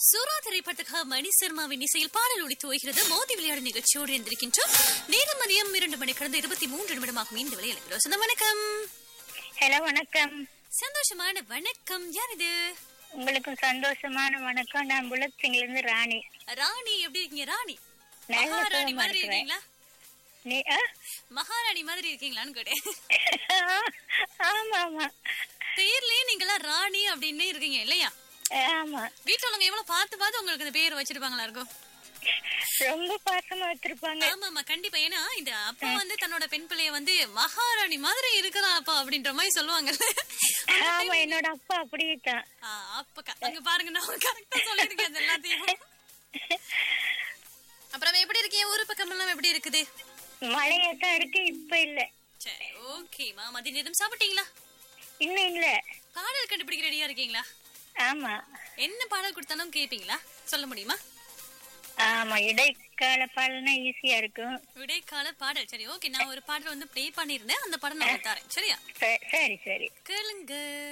சுறா திரைப்படத்துக்காக மணி சர்மாவின் இசையில் பாடல் ஒளி துவைகிறது மோதி விளையாடு நிகழ்ச்சியோடு இருந்திருக்கின்றோம் நேரம் மதியம் இரண்டு மணி கடந்த இருபத்தி மூன்று நிமிடமாகும் இந்த விளையாடுகிறோம் சொந்த வணக்கம் ஹலோ வணக்கம் சந்தோஷமான வணக்கம் யார் இது உங்களுக்கும் சந்தோஷமான வணக்கம் நான் புலத்திங்கில இருந்து ராணி ராணி எப்படி இருக்கீங்க ராணி நல்ல மகாராணி சுகமா மாதிரி இருக்கிறேன். இருக்கீங்களா நீ ஆ? மகாராணி மாதிரி இருக்கீங்களான்னு கேட்டேன் ஆமா ஆமா பேர்லயே நீங்களா ராணி அப்படின்னு இருக்கீங்க இல்லையா ஆமா வீட்டுல உள்ளவங்க எவ்வளவு பார்த்து பார்த்து உங்களுக்கு இந்த பேர் வச்சிருப்பாங்களா இருக்கும் ரொம்ப பாசமா வச்சிருப்பாங்க ஆமா ஆமா கண்டிப்பா ஏன்னா இந்த அப்பா வந்து தன்னோட பெண் பிள்ளைய வந்து மகாராணி மாதிரி இருக்கிறா அப்பா அப்படின்ற மாதிரி சொல்லுவாங்கல்ல ஆமா என்னோட அப்பா அப்படியே தான் ஆ, அப்ப க- அங்க பாருங்க நான் கரெக்டா சொல்லிருக்கேன் அது எல்லாத்தையும் அப்புறம் எப்படி இருக்கீங்க ஊரு பக்கம் எல்லாம் எப்படி இருக்குது மழையா தான் இருக்கு இப்ப இல்ல சரி ஓகேமா மதிய நேரம் சாப்பிட்டீங்களா இன்னும் இல்ல பாடல் கண்டுபிடிக்க ரெடியா இருக்கீங்களா ஆமா என்ன பாடல் கொடுத்தாலும் கேப்பீங்களா சொல்ல முடியுமா ஆமா இடைக்கால பாடல்னா ஈஸியா இருக்கும் விடைக்கால பாடல் சரி ஓகே நான் ஒரு பாடல் வந்து ப்ளே பண்ணிருந்தேன் அந்த பாடல் நான் உங்களுக்கு தரேன் சரியா ச- சரி சரி கேளுங்க